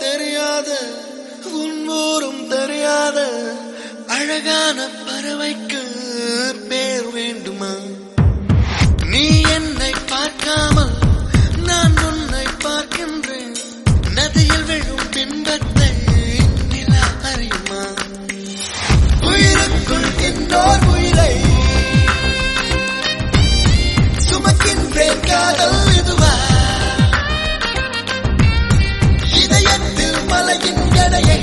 தெரியாத உன் ஊரும் தெரியாத அழகான பறவைக்கு பேர் வேண்டுமா நீ என்னை பார்க்காமல் நான் உன்னை பார்க்கின்றேன் நதியில் விழும் பின்பத்தை நிலா அறியுமா உயிருக்குள் இன்னோர் உயிரை சுமக்கின்றேன் காதல் இதுவா இதயத்தில் மலையின் எடையை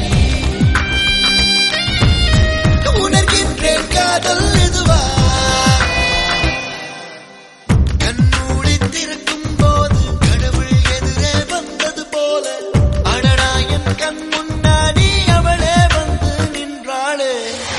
உணர்கின்றேன் காதல் இதுவா கண்மூடி திறக்கும் போது கடவுள் எதிரே வந்தது போல அடடா என் கண் முன்னாடி அவளே வந்து நின்றாளே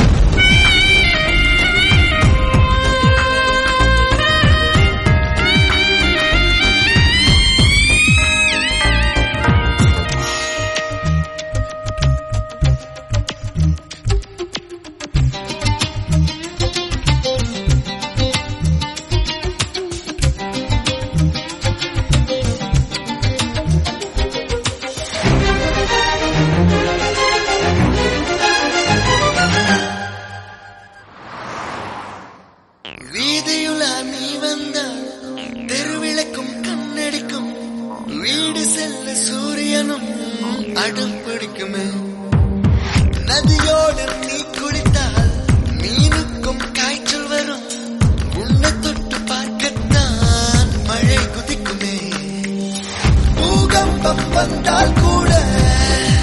வீதியுலா நீ வந்தால் தெருவிளக்கும் கண்ணடிக்கும் வீடு செல்ல சூரியனும் அடம் பிடிக்குமே நதியோடு நீ குளித்தால் மீனுக்கும் காய்ச்சல் வரும் உன்னை தொட்டு பார்க்கத்தான் மழை குதிக்குமே பூகம்பம் வந்தால் கூட